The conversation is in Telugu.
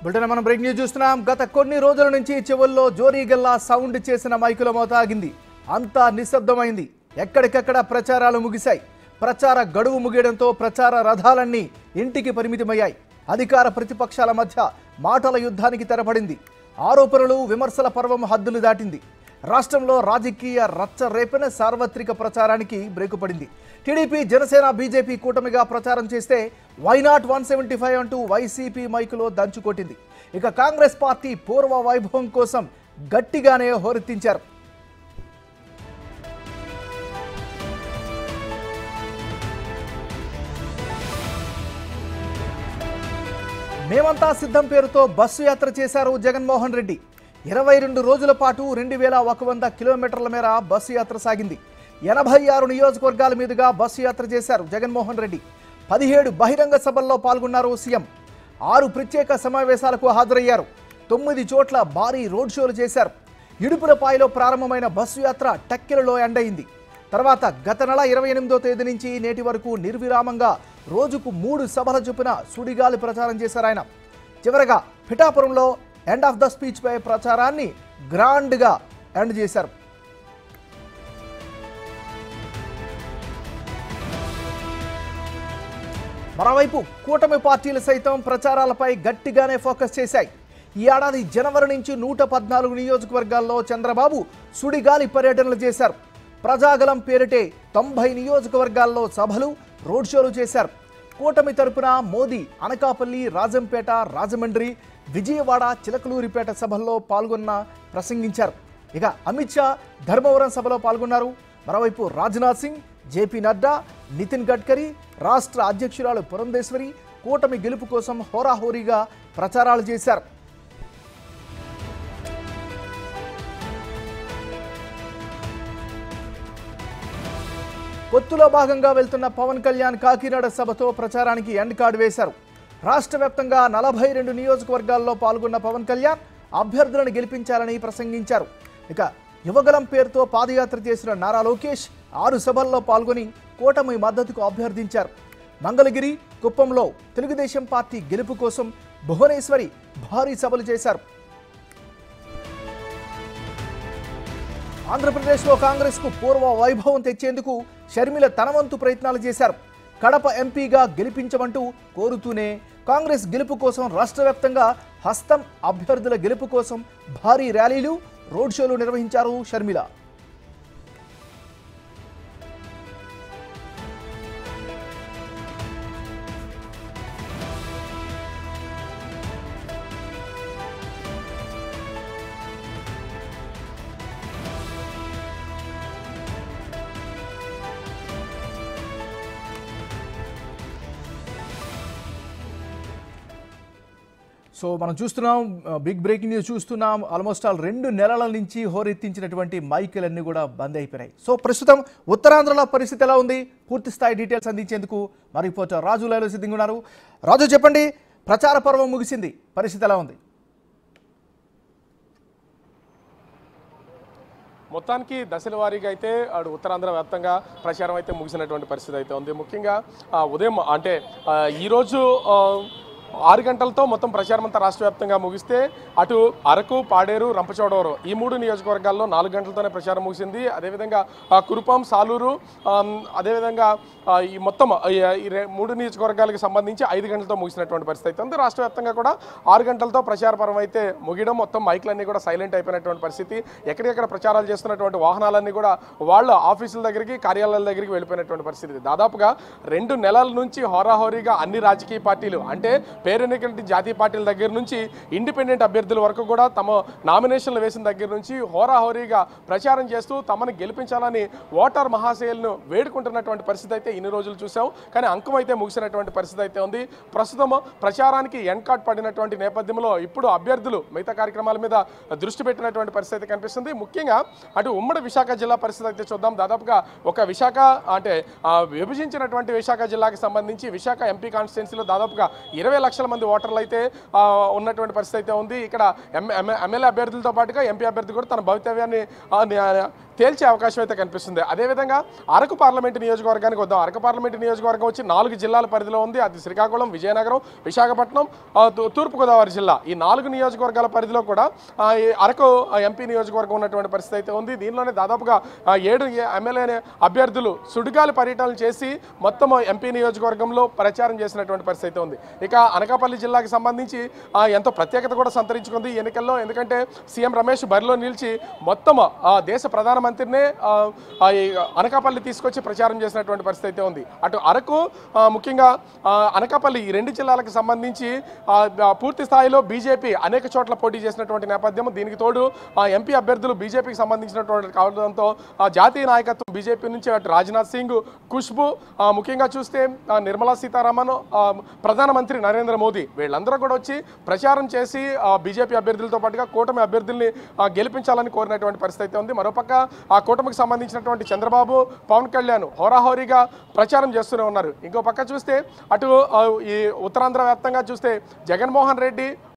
బులెటిన్ మనం బ్రేక్ న్యూస్ చూస్తున్నాం గత కొన్ని రోజుల నుంచి చెవుల్లో జోరీగల్లా సౌండ్ చేసిన మైకుల మోతాగింది అంతా నిశ్శబ్దమైంది ఎక్కడికక్కడ ప్రచారాలు ముగిశాయి ప్రచార గడువు ముగియడంతో ప్రచార రథాలన్నీ ఇంటికి పరిమితమయ్యాయి అధికార ప్రతిపక్షాల మధ్య మాటల యుద్ధానికి తెరపడింది ఆరోపణలు విమర్శల పర్వం హద్దులు దాటింది రాష్ట్రంలో రాజకీయ రచ్చ రేపిన సార్వత్రిక ప్రచారానికి బ్రేకు పడింది టీడీపీ జనసేన బీజేపీ కూటమిగా ప్రచారం చేస్తే వైనాట్ వన్ సెవెంటీ ఫైవ్ అంటూ వైసీపీ మైకులో దంచుకొట్టింది ఇక కాంగ్రెస్ పార్టీ పూర్వ వైభవం కోసం గట్టిగానే హోరెత్తించారు మేమంతా సిద్ధం పేరుతో బస్సు యాత్ర చేశారు జగన్మోహన్ రెడ్డి ఇరవై రెండు రోజుల పాటు రెండు వేల ఒక వంద కిలోమీటర్ల మేర బస్సు యాత్ర సాగింది ఎనభై ఆరు నియోజకవర్గాల మీదుగా బస్సు యాత్ర చేశారు జగన్మోహన్ రెడ్డి పదిహేడు బహిరంగ సభల్లో పాల్గొన్నారు సీఎం ఆరు ప్రత్యేక సమావేశాలకు హాజరయ్యారు తొమ్మిది చోట్ల భారీ రోడ్ షోలు చేశారు ఇడుపులపాయలో ప్రారంభమైన బస్సు యాత్ర టక్కెలలో ఎండయింది తర్వాత గత నెల ఇరవై ఎనిమిదో తేదీ నుంచి నేటి వరకు నిర్విరామంగా రోజుకు మూడు సభల చొప్పున సుడిగాలి ప్రచారం చేశారు ఆయన చివరగా పిఠాపురంలో ఎండ్ ఆఫ్ ద స్పీచ్ పై ప్రచారాన్ని గ్రాండ్గా ఎండ్ చేశారు మరోవైపు కూటమి పార్టీలు సైతం ప్రచారాలపై గట్టిగానే ఫోకస్ చేశాయి ఈ ఏడాది జనవరి నుంచి నూట పద్నాలుగు నియోజకవర్గాల్లో చంద్రబాబు సుడిగాలి పర్యటనలు చేశారు ప్రజాగలం పేరిటే తొంభై నియోజకవర్గాల్లో సభలు రోడ్ షోలు చేశారు కూటమి తరపున మోదీ అనకాపల్లి రాజంపేట రాజమండ్రి విజయవాడ చిలకలూరిపేట సభల్లో పాల్గొన్న ప్రసంగించారు ఇక అమిత్ షా ధర్మవరం సభలో పాల్గొన్నారు మరోవైపు రాజ్నాథ్ సింగ్ జేపీ నడ్డా నితిన్ గడ్కరీ రాష్ట్ర అధ్యక్షురాలు పురంధేశ్వరి కూటమి గెలుపు కోసం హోరాహోరీగా ప్రచారాలు చేశారు పొత్తులో భాగంగా వెళ్తున్న పవన్ కళ్యాణ్ కాకినాడ సభతో ప్రచారానికి ఎండ్ కార్డు వేశారు రాష్ట్ర వ్యాప్తంగా నలభై రెండు నియోజకవర్గాల్లో పాల్గొన్న పవన్ కళ్యాణ్ అభ్యర్థులను గెలిపించాలని ప్రసంగించారు ఇక యువగలం పేరుతో పాదయాత్ర చేసిన నారా లోకేష్ ఆరు సభల్లో పాల్గొని కూటమి మద్దతుకు అభ్యర్థించారు మంగళగిరి కుప్పంలో తెలుగుదేశం పార్టీ గెలుపు కోసం భువనేశ్వరి భారీ సభలు చేశారు ఆంధ్రప్రదేశ్లో కాంగ్రెస్కు పూర్వ వైభవం తెచ్చేందుకు షర్మిల తనవంతు ప్రయత్నాలు చేశారు కడప ఎంపీగా గెలిపించమంటూ కోరుతూనే కాంగ్రెస్ గెలుపు కోసం రాష్ట్ర వ్యాప్తంగా హస్తం అభ్యర్థుల గెలుపు కోసం భారీ ర్యాలీలు రోడ్ షోలు నిర్వహించారు షర్మిల సో మనం చూస్తున్నాం ఆ, బిగ్ బ్రేకింగ్ న్యూస్ చూస్తున్నాం ఆల్మోస్ట్ ఆల్ రెండు నెలల నుంచి హోరెత్తించినటువంటి మైకులన్నీ కూడా బంద్ అయిపోయినాయి సో ప్రస్తుతం ఉత్తరాంధ్రలో పరిస్థితి ఎలా ఉంది పూర్తి స్థాయి డీటెయిల్స్ అందించేందుకు మరి రిపోర్టర్ రాజు లైలో సిద్ధంగా ఉన్నారు రాజు చెప్పండి ప్రచార పర్వం ముగిసింది పరిస్థితి ఎలా ఉంది మొత్తానికి దశల వారీగా అయితే అటు ఉత్తరాంధ్ర వ్యాప్తంగా ప్రచారం అయితే ముగిసినటువంటి పరిస్థితి అయితే ఉంది ముఖ్యంగా ఆ, ఉదయం అంటే ఆ, ఈరోజు ఆ, ఆరు గంటలతో మొత్తం ప్రచారం అంతా రాష్ట్ర వ్యాప్తంగా ముగిస్తే అటు అరకు పాడేరు రంపచోడవరం ఈ మూడు నియోజకవర్గాల్లో నాలుగు గంటలతోనే ప్రచారం ముగిసింది అదేవిధంగా ఆ, కురుపాం సాలూరు ఆమ్, అదేవిధంగా ఆ, ఈ మొత్తం ఈ ఈ రె- మూడు నియోజకవర్గాలకు సంబంధించి ఐదు గంటలతో ముగిసినటువంటి పరిస్థితి అయితే ఉంది రాష్ట్ర వ్యాప్తంగా కూడా ఆరు గంటలతో ప్రచార పర్వం అయితే ముగియడం మొత్తం మైకులన్నీ కూడా సైలెంట్ అయిపోయినటువంటి పరిస్థితి ఎక్కడెక్కడ ప్రచారాలు చేస్తున్నటువంటి వాహనాలన్నీ కూడా వాళ్ళ ఆఫీసుల దగ్గరికి కార్యాలయాల దగ్గరికి వెళ్ళిపోయినటువంటి పరిస్థితి దాదాపుగా రెండు నెలల నుంచి హోరాహోరీగా అన్ని రాజకీయ పార్టీలు అంటే పేరెన్నికటి జాతీయ పార్టీల దగ్గర నుంచి ఇండిపెండెంట్ అభ్యర్థుల వరకు కూడా తమ నామినేషన్లు వేసిన దగ్గర నుంచి హోరాహోరీగా ప్రచారం చేస్తూ తమను గెలిపించాలని ఓటర్ మహాశయులను వేడుకుంటున్నటువంటి పరిస్థితి అయితే ఇన్ని రోజులు చూసాం కానీ అంకం అయితే ముగిసినటువంటి పరిస్థితి అయితే ఉంది ప్రస్తుతం ప్రచారానికి ఎన్ కార్డ్ పడినటువంటి నేపథ్యంలో ఇప్పుడు అభ్యర్థులు మిగతా కార్యక్రమాల మీద దృష్టి పెట్టినటువంటి పరిస్థితి అయితే కనిపిస్తుంది ముఖ్యంగా అటు ఉమ్మడి విశాఖ జిల్లా పరిస్థితి అయితే చూద్దాం దాదాపుగా ఒక విశాఖ అంటే ఆ, విభజించినటువంటి విశాఖ జిల్లాకి సంబంధించి విశాఖ ఎంపీ కాన్స్టిట్యున్సీలో దాదాపుగా ఇరవై లక్షల మంది ఓటర్లు అయితే ఆ, ఉన్నటువంటి పరిస్థితి అయితే ఉంది ఇక్కడ ఎమ్మెల్యే అభ్యర్థులతో పాటుగా ఎంపీ అభ్యర్థి కూడా తన భవితవ్యాన్ని ఆ, ని- తేల్చే అవకాశం అయితే కనిపిస్తుంది అదేవిధంగా అరకు పార్లమెంటు నియోజకవర్గానికి వద్దాం అరకు పార్లమెంటు నియోజకవర్గం వచ్చి నాలుగు జిల్లాల పరిధిలో ఉంది అది శ్రీకాకుళం విజయనగరం విశాఖపట్నం ఆ, తూ- తూర్పుగోదావరి జిల్లా ఈ నాలుగు నియోజకవర్గాల పరిధిలో కూడా ఆ, ఈ అరకు ఆ, ఎంపీ నియోజకవర్గం ఉన్నటువంటి పరిస్థితి అయితే ఉంది దీనిలోనే దాదాపుగా ఆ, ఏడు ఏ- ఎమ్మెల్యే అభ్యర్థులు సుడిగాలి పర్యటనలు చేసి మొత్తం ఎంపీ నియోజకవర్గంలో ప్రచారం చేసినటువంటి పరిస్థితి అయితే ఉంది ఇక అనకాపల్లి జిల్లాకి సంబంధించి ఆ, ఎంతో ప్రత్యేకత కూడా సంతరించుకుంది ఈ ఎన్నికల్లో ఎందుకంటే సీఎం రమేష్ బరిలో నిలిచి మొత్తం ఆ, దేశ ప్రధానమంత్రినే ఆ, ఆ, ఈ అనకాపల్లి తీసుకొచ్చి ప్రచారం చేసినటువంటి పరిస్థితి అయితే ఉంది అటు అరకు ఆ, ముఖ్యంగా ఆ, అనకాపల్లి ఈ రెండు జిల్లాలకు సంబంధించి ఆ, ఆ, పూర్తి స్థాయిలో బీజేపీ అనేక చోట్ల పోటీ చేసినటువంటి నేపథ్యం దీనికి తోడు ఆ, ఎంపీ అభ్యర్థులు బీజేపీకి సంబంధించినటువంటి కావడంతో ఆ, జాతీయ నాయకత్వం బీజేపీ నుంచి అటు రాజ్నాథ్ సింగ్ ఖుష్బు ఆ, ముఖ్యంగా చూస్తే ఆ, నిర్మలా సీతారామన్ ఆ, ప్రధానమంత్రి నరేంద్ర మోదీ వీళ్ళందరూ కూడా వచ్చి ప్రచారం చేసి ఆ, బీజేపీ అభ్యర్థులతో పాటుగా కూటమి అభ్యర్థుల్ని ఆ, గెలిపించాలని కోరినటువంటి పరిస్థితి అయితే ఉంది మరోపక్క ఆ కూటమికి సంబంధించినటువంటి చంద్రబాబు పవన్ కళ్యాణ్ హోరాహోరీగా ప్రచారం చేస్తూనే ఉన్నారు ఇంకో పక్క చూస్తే అటు ఆ, ఈ ఉత్తరాంధ్ర వ్యాప్తంగా చూస్తే జగన్మోహన్ రెడ్డి